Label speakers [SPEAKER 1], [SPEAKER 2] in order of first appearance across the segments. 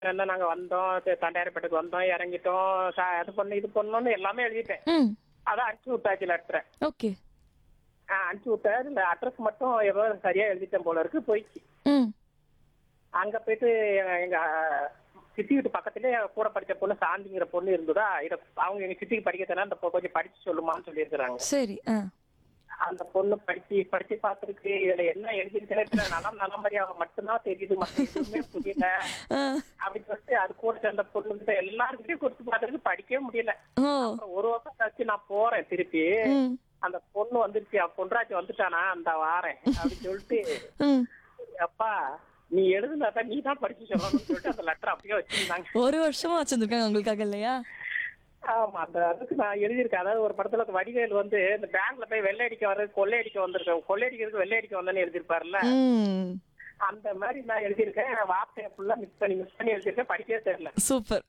[SPEAKER 1] என்ன நாங்க வந்தோம் சரி, தண்டையார்பேட்டைக்கு வந்தோம் இறங்கிட்டோம் ச- அது பண்ணு இது பண்ணோம்னு எல்லாமே எழுதிட்டேன்
[SPEAKER 2] ம்
[SPEAKER 1] அதான் அனுப்பிச்சு விட்டாச்சு லெட்டரை
[SPEAKER 2] ஓகே
[SPEAKER 1] அனுப்பிச்சு விட்டேன் இந்த அட்ரஸ் மட்டும் ஏதோ சரியா எழுதிட்டேன் போல இருக்கு போயிடுச்சு
[SPEAKER 2] ம்
[SPEAKER 1] அங்க போயிட்டு எங்க- எங்க சித்தி வீட்டு பக்கத்துலயே கூட படிச்ச பொண்ணு சாந்திங்கிற பொண்ணு இருந்ததா இத அவங்க எங்க சித்திக்கு படிக்க தரேன் அந்த பொ- கொஞ்சம் படிச்சு சொல்லுமான்னு சொல்லியிருக்கிறாங்க
[SPEAKER 2] சரி ஆ
[SPEAKER 1] அந்த பொண்ணு படிச்சு படிச்சு பார்த்திருக்கு இதுல என்ன எழுதிருக்கேன்னு நலம் நலமறியாக மட்டும்தான் தெரியுது மத்த எதுவுமே புரியல
[SPEAKER 2] ஆ.
[SPEAKER 1] அப்படின்னு சொல்லிட்டு அது கூட சேர்ந்த பொண்ணுகிட்ட எல்லாருக்கிட்டையும் கொடுத்து பார்த்துருக்கு படிக்கவே முடியல
[SPEAKER 2] ஓ
[SPEAKER 1] அப்புறம் ஒரு வருஷம் கழிச்சு நான் போறேன் திருப்பி
[SPEAKER 2] ம்
[SPEAKER 1] அந்த பொண்ணு வந்துருச்சு அவன் பொன்ராஜ் வந்துட்டானா அந்த வாரேன் அப்படின்னு சொல்லிட்டு
[SPEAKER 2] ம்
[SPEAKER 1] அப்பா நீ எழுதுனாதான் நீ தான் படிச்சு சொல்லணும்னு சொல்லிட்டு அந்த லெட்டர் அப்படியே வச்சிருந்தாங்க
[SPEAKER 2] ஒரு வருஷமா வச்சிருந்துருக்காங்க உங்களுக்காக இல்லையா
[SPEAKER 1] ஆமா அந்த அதுக்கு நான் எழுதியிருக்கேன் அதாவது ஒரு படத்துல வடிவேல் வந்து இந்த பேங்க்ல போய் வெள்ளை அடிக்க வர்றது கொள்ளையடிக்க வந்திருக்கேன் கொள்ளையடிக்கிறதுக்கு வெள்ளை அடிக்க வந்தேன்னு எழுதியிருப்பாருல்ல
[SPEAKER 2] ம்
[SPEAKER 1] அந்த மாதிரி நான் எழுதியிருக்கேன் வார்த்தையை ஃபுல்லா மிக்ஸ் பண்ணி மிக்ஸ் பண்ணி எழுதியிருக்கேன் படிக்கவே தெரியல
[SPEAKER 2] சூப்பர்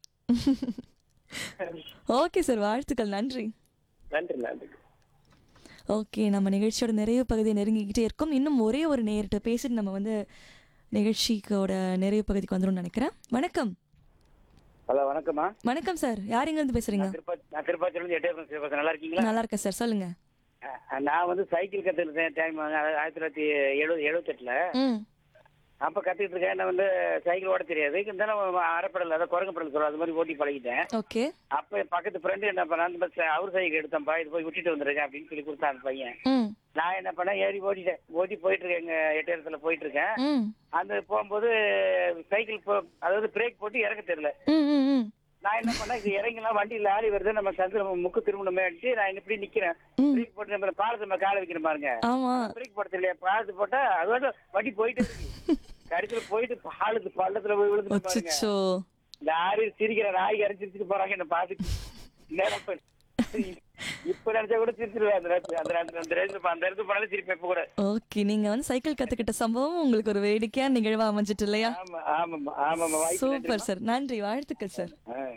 [SPEAKER 2] ஓகே சார் வாழ்த்துக்கள் நன்றி
[SPEAKER 1] நன்றி நன்றி
[SPEAKER 2] ஓகே நம்ம நிகழ்ச்சியோட நிறைவு பகுதியை நெருங்கிக்கிட்டே இருக்கோம் இன்னும் ஒரே ஒரு நேர்கிட்ட பேசிட்டு நம்ம வந்து நிகழ்ச்சிக்கோட நிறைவு பகுதிக்கு வந்துடும் நினைக்கிறேன் வணக்கம்
[SPEAKER 3] ஹலோ வணக்கம்மா
[SPEAKER 2] வணக்கம் சார் யார் இருந்து பேசுறீங்க
[SPEAKER 3] நான் திருப்பா நான் திருப்பாச்சியிலேருந்து எட்டே சிவபாசன் நல்லா இருக்கீங்களா
[SPEAKER 2] நல்லா இருக்கேன் சார் சொல்லுங்க
[SPEAKER 3] அஹ் நான் வந்து சைக்கிள் கற்றுக்கிட்டேன் டைம் ஆயிரத்தி தொள்ளாயிரத்தி எழுபது எழுபத்தெட்டில்
[SPEAKER 2] ம்
[SPEAKER 3] அப்போ கற்றுக்கிட்டு இருக்கேன் நான் வந்து சைக்கிள் ஓட தெரியாது இருந்தாலும் அரைப்படல் அதாவது குரங்கு படல் சொல்லுவோம் அது மாதிரி ஓட்டி பழகிட்டேன்
[SPEAKER 2] ஓகே
[SPEAKER 3] அப்போ என் பக்கத்து ஃப்ரெண்டு என்ன பண்ணா அந்த பஸ் அவர் சைக்கிள் எடுத்தேன்ப்பா இது போய் விட்டுட்டு வந்துருக்கேன் அப்படின்னு சொல்லி கொடுத்தான் அந்த பையன்
[SPEAKER 2] ம்
[SPEAKER 3] நான் என்ன பண்ணேன் ஏறி ஓட்டிட்டேன் ஓட்டி போயிட்டு இருக்கேன் எங்க எட்டயத்துல போயிட்டு இருக்கேன்
[SPEAKER 2] ம்
[SPEAKER 3] அந்த போகும்போது சைக்கிள் போ அதாவது பிரேக் போட்டு இறக்க தெரியல
[SPEAKER 2] ம் ம் ம்
[SPEAKER 3] நான் என்ன பண்ணேன் இது இறங்கிலாம் வண்டி லாரி வருது நம்ம சந்திர முக்கு திரும்பணுமே அடிச்சு நான் இப்படி நிக்கிறேன்
[SPEAKER 2] ம்.
[SPEAKER 3] பிரேக் போட்டு நம்ம பாலத்து மேல காலை வைக்கிறேன் பாருங்க
[SPEAKER 2] ஆமா
[SPEAKER 3] பிரேக் போடுறது இல்லையா பாலத்து போட்டா அதோட வண்டி போயிட்டு இருக்கு கடைசியில போயிட்டு பாலத்து பள்ளத்துல போய் விழுந்து பாருங்க
[SPEAKER 2] அச்சோ
[SPEAKER 3] லாரி சிரிக்கிற நாய் அரைச்சிட்டு போறாங்க என்ன பாத்துட்டு நேரம் போய் இப்ப நினைச்சா கூட சிரிச்சிருவேன் அந்த நேரத்துல அந்த நேரத்துல அந்த நேரத்துல அந்த இடத்துல போனாலும் சிரிப்பேன் இப்ப கூட
[SPEAKER 2] ஓகே நீங்க வந்து சைக்கிள் கத்துக்கிட்ட சம்பவம் உங்களுக்கு ஒரு வேடிக்கையான நிகழ்வா அமைஞ்சிட்டு இல்லையா
[SPEAKER 3] ஆமா ஆமாம்மா ஆமாம்மா வாய்ப்பு
[SPEAKER 2] சூப்பர் சார் நன்றி வாழ்த்துக்கள் சார்
[SPEAKER 3] ஆ